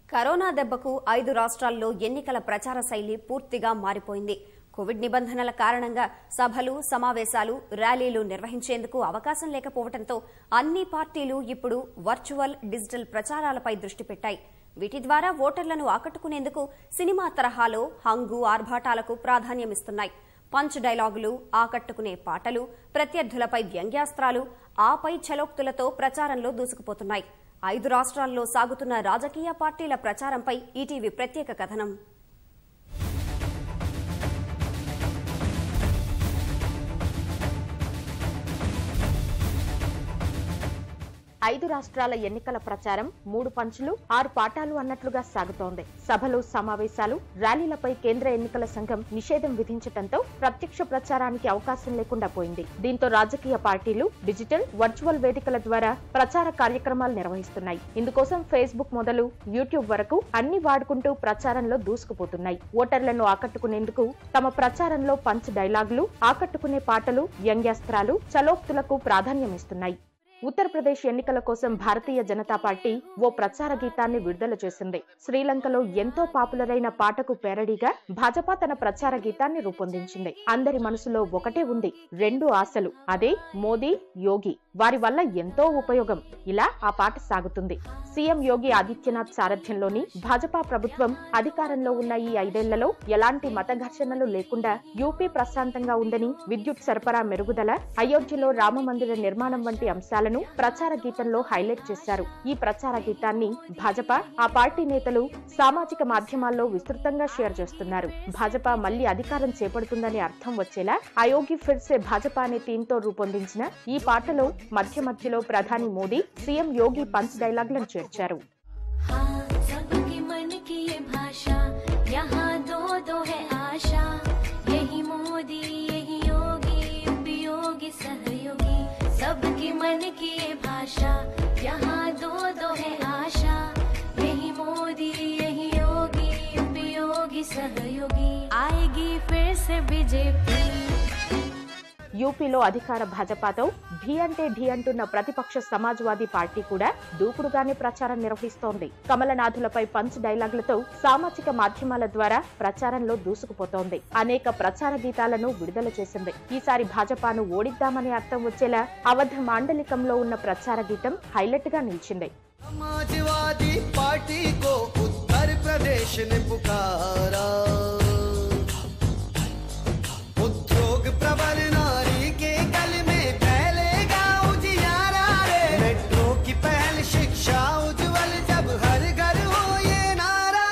corona దెబ్బకు ఐదు రాష్ట్రాల్లో ఎన్నికల ప్రచార శైలి పూర్తిగా మారిపోయింది కోవిడ్ నిబంధనల కారణంగా సభలు సమావేశాలు ర్యాలీలు నిర్వహించేందుకు అవకాశం లేకపోవడంతో అన్ని పార్టీలు ఇప్పుడు వర్చువల్ డిజిటల్ ప్రచారాలపై దృష్టి పెట్టాయి వీటి ద్వారా ఓటర్లను ఆకట్టుకునేందుకు సినిమా తరహాలో హంగు ఆర్భాటాలకు ప్రాధాన్యమిస్తున్నాయి పంచ్ డైలాగులు ఆకట్టుకునే పాటలు ప్రత్యర్థులపై వ్యంగ్యాస్త్రాలు ఆపై చలోక్తులతో ప్రచారంలో దూసుకుపోతున్నాయి ఐదు రాష్ట్రాల్లో సాగుతున్న రాజకీయ పార్టీల ప్రచారంపై ఈటీవీ ప్రత్యేక కథనం ఐదు రాష్ట్రాల ఎన్నికల ప్రచారం మూడు పంచులు ఆరు పాఠాలు అన్నట్లుగా సాగుతోంది సభలు సమావేశాలు ర్యాలీలపై కేంద్ర ఎన్నికల సంఘం నిషేధం విధించడంతో ప్రత్యక్ష ప్రచారానికి అవకాశం లేకుండా పోయింది దీంతో రాజకీయ పార్టీలు డిజిటల్ వర్చువల్ వేదికల ద్వారా ప్రచార కార్యక్రమాలు నిర్వహిస్తున్నాయి ఇందుకోసం ఫేస్బుక్ మొదలు యూట్యూబ్ వరకు అన్ని వాడుకుంటూ ప్రచారంలో దూసుకుపోతున్నాయి ఓటర్లను ఆకట్టుకునేందుకు తమ ప్రచారంలో పంచ్ డైలాగులు ఆకట్టుకునే పాటలు వ్యంగ్యాస్త్రాలు చలోక్తులకు ప్రాధాన్యమిస్తున్నాయి ఉత్తరప్రదేశ్ ఎన్నికల కోసం భారతీయ జనతా పార్టీ ఓ ప్రచార గీతాన్ని విడుదల చేసింది శ్రీలంకలో ఎంతో పాపులర్ అయిన పాటకు పేరడీగా భాజపా తన ప్రచార గీతాన్ని రూపొందించింది అందరి మనసులో ఒకటే ఉంది రెండు ఆశలు అదే మోదీ యోగి వారి వల్ల ఎంతో ఉపయోగం ఇలా ఆ పాట సాగుతుంది సీఎం యోగి ఆదిత్యనాథ్ సారథ్యంలోని భాజపా ప్రభుత్వం అధికారంలో ఉన్న ఈ ఐదేళ్లలో ఎలాంటి మత ఘర్షణలు లేకుండా యూపీ ప్రశాంతంగా ఉందని విద్యుత్ సరఫరా మెరుగుదల అయోధ్యలో రామ మందిర నిర్మాణం వంటి అంశాలను ప్రచార గీతంలో హైలైట్ చేశారు ఈ ప్రచార గీతాన్ని భాజపా ఆ పార్టీ నేతలు సామాజిక మాధ్యమాల్లో విస్తృతంగా షేర్ చేస్తున్నారు భాజపా మళ్లీ అధికారం చేపడుతుందని అర్థం వచ్చేలా అయోగి ఫిర్సే భాజపా అనే థీమ్తో రూపొందించిన ఈ పాటలో మధ్య మధ్యలో ప్రధాని మోదీ సీఎం యోగి పంచ్ డైలాగులను చేర్చారు हाँ सबके मन की ये भाषा यहाँ दो दो है आशा यही मोदी यही योगी उपयोगी सहयोगी सबके मन की ये भाषा यहाँ दो दो है आशा यही मोदी यही योगी उपयोगी सहयोगी आएगी फिर से बीजेपी యూపీలో అధికార భాజపాతో ఢీ అంటే ఢీ అంటున్న ప్రతిపక్ష సమాజ్వాదీ పార్టీ కూడా దూకుడుగానే ప్రచారం నిర్వహిస్తోంది కమలనాథులపై పంచ్ డైలాగులతో సామాజిక మాధ్యమాల ద్వారా ప్రచారంలో దూసుకుపోతోంది అనేక ప్రచార గీతాలను విడుదల చేసింది ఈసారి భాజపాను ఓడిద్దామని అర్థం వచ్చేలా అవధ మాండలికంలో ఉన్న ప్రచార గీతం హైలైట్ గా నిలిచింది समाजवादी पार्टी को उत्तर प्रदेश ने पुकारा उद्योग प्रबल नारी के गल में फैलेगा उजियारा रे मेट्रो की पहल शिक्षा उज्जवल जब हर घर हो ये नारा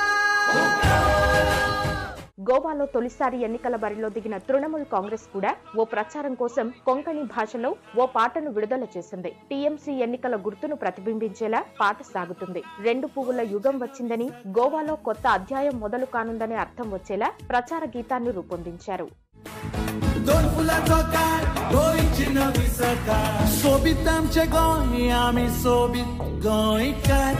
గోవాలో తొలిసారి ఎన్నికల బరిలో దిగిన తృణమూల్ కాంగ్రెస్ కూడా ఓ ప్రచారం కోసం కొంకణి భాషలో ఓ పాటను విడుదల చేసింది టీఎంసీ ఎన్నికల గుర్తును ప్రతిబింబించేలా పాట సాగుతుంది రెండు పువ్వుల యుగం వచ్చిందని గోవాలో కొత్త అధ్యాయం మొదలు కానుందని అర్థం వచ్చేలా ప్రచార గీతాన్ని రూపొందించారు दोन फुलांचो काळ गोंयची नवी सरकार सोबीत आमचे गोंय आमी सोबीत गोंयकार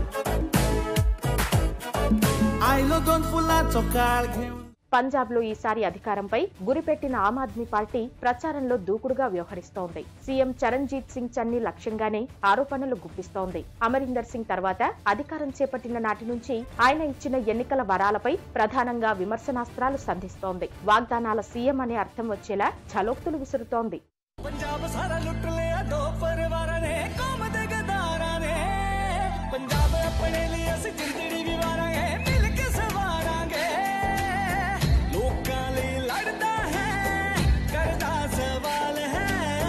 आयलो दोन फुलांचो काळ घेऊन పంజాబ్ లో ఈసారి అధికారంపై గురిపెట్టిన ఆమ్ ఆద్మీ పార్టీ ప్రచారంలో దూకుడుగా వ్యవహరిస్తోంది సీఎం చరణ్జీత్ సింగ్ చన్ని లక్ష్యంగానే ఆరోపణలు గుప్పిస్తోంది అమరీందర్ సింగ్ తర్వాత అధికారం చేపట్టిన నాటి నుంచి ఆయన ఇచ్చిన ఎన్నికల వరాలపై ప్రధానంగా విమర్శనాస్త్రాలు సంధిస్తోంది వాగ్దానాల సీఎం అనే అర్థం వచ్చేలా ఛలోక్తులు విసురుతోంది पंजाब सारा लुट लिया दो परिवार ने कौम दे गदारा ने पंजाब अपने लिए अस जिंदड़ी भी वारांगे मिल के सवारांगे लोकां ਲਈ ਲੜਦਾ ਹੈ ਕਰਦਾ ਸਵਾਲ ਹੈ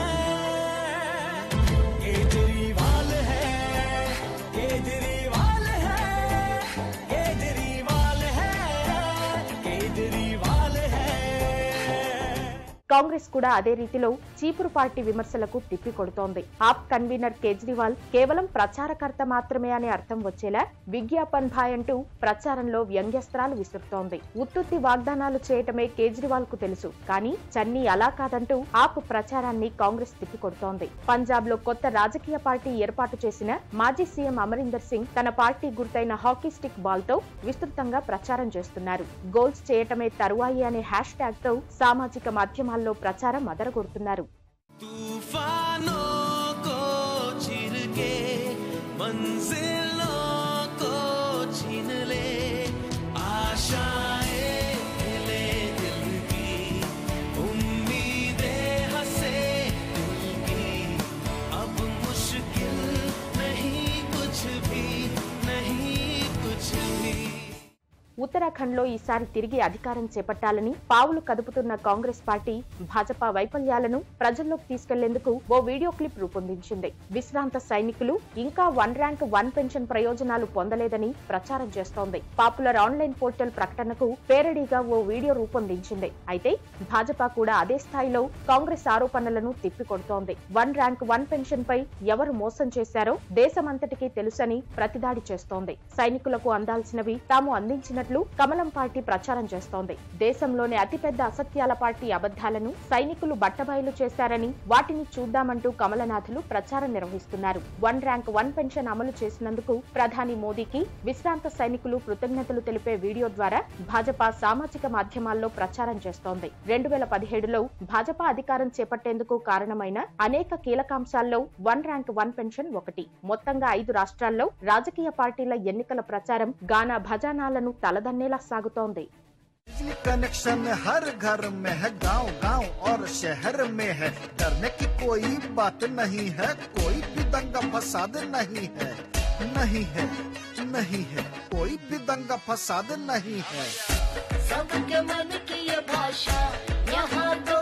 ਕੇਜਰੀਵਾਲ ਹੈ ਕੇਜਰੀਵਾਲ ਹੈ ਕੇਜਰੀਵਾਲ ਹੈ ਕੇਜਰੀਵਾਲ ਹੈ కాంగ్రెస్ కూడా అదే రీతిలో చీపురు పార్టీ విమర్శలకు తిప్పి కొడుతోంది ఆప్ కన్వీనర్ కేజ్రీవాల్ కేవలం ప్రచారకర్త మాత్రమే అనే అర్థం వచ్చేలా విజ్ఞాపన్ భాయ్ అంటూ ప్రచారంలో వ్యంగ్యస్త్రాలు విసురుతోంది ఉత్తుత్తి వాగ్దానాలు చేయటమే కేజ్రీవాల్ కు తెలుసు కానీ చన్నీ అలా కాదంటూ ఆప్ ప్రచారాన్ని కాంగ్రెస్ తిప్పికొడుతోంది పంజాబ్ లో కొత్త రాజకీయ పార్టీ ఏర్పాటు చేసిన మాజీ సీఎం అమరీందర్ సింగ్ తన పార్టీ గుర్తైన హాకీ స్టిక్ బాల్ తో విస్తృతంగా ప్రచారం చేస్తున్నారు గోల్స్ చేయటమే తరువాయి అనే హ్యాష్ ట్యాగ్ తో సామాజిక మాధ్యమాల్లో ప్రచారం అదరగొడుతున్నారు तूफानों को चिर के मंजिलों को छिन ఉత్తరాఖండ్ లో ఈసారి తిరిగి అధికారం చేపట్టాలని పావులు కదుపుతున్న కాంగ్రెస్ పార్టీ భాజపా వైఫల్యాలను ప్రజల్లోకి తీసుకెళ్లేందుకు ఓ వీడియో క్లిప్ రూపొందించింది విశ్రాంత సైనికులు ఇంకా వన్ ర్యాంక్ వన్ పెన్షన్ ప్రయోజనాలు పొందలేదని ప్రచారం చేస్తోంది పాపులర్ ఆన్లైన్ పోర్టల్ ప్రకటనకు పేరడీగా ఓ వీడియో రూపొందించింది అయితే భాజపా కూడా అదే స్థాయిలో కాంగ్రెస్ ఆరోపణలను తిప్పికొడుతోంది వన్ ర్యాంక్ వన్ పెన్షన్ పై ఎవరు మోసం చేశారో దేశమంతటికీ తెలుసని ప్రతిదాడి చేస్తోంది సైనికులకు అందాల్సినవి తాము అందించినట్లు కమలం పార్టీ ప్రచారం చేస్తోంది దేశంలోని అతిపెద్ద అసత్యాల పార్టీ అబద్ధాలను సైనికులు బట్టబయలు చేశారని వాటిని చూద్దామంటూ కమలనాథులు ప్రచారం నిర్వహిస్తున్నారు వన్ ర్యాంక్ వన్ పెన్షన్ అమలు చేసినందుకు ప్రధాని మోదీకి విశ్రాంత సైనికులు కృతజ్ఞతలు తెలిపే వీడియో ద్వారా భాజపా సామాజిక మాధ్యమాల్లో ప్రచారం చేస్తోంది రెండు వేల పదిహేడులో భాజపా అధికారం చేపట్టేందుకు కారణమైన అనేక కీలకాంశాల్లో వన్ ర్యాంక్ వన్ పెన్షన్ ఒకటి మొత్తంగా ఐదు రాష్ట్రాల్లో రాజకీయ పార్టీల ఎన్నికల ప్రచారం గానా భజానాలను తలదన్నేలా సాగుతోంది बिजली कनेक्शन हर घर में है गांव गांव और शहर में है डरने की कोई बात नहीं है कोई भी दंगा फसाद नहीं है नहीं है नहीं है कोई भी दंगा फसाद नहीं है सबके मन की ये भाषा यहाँ दो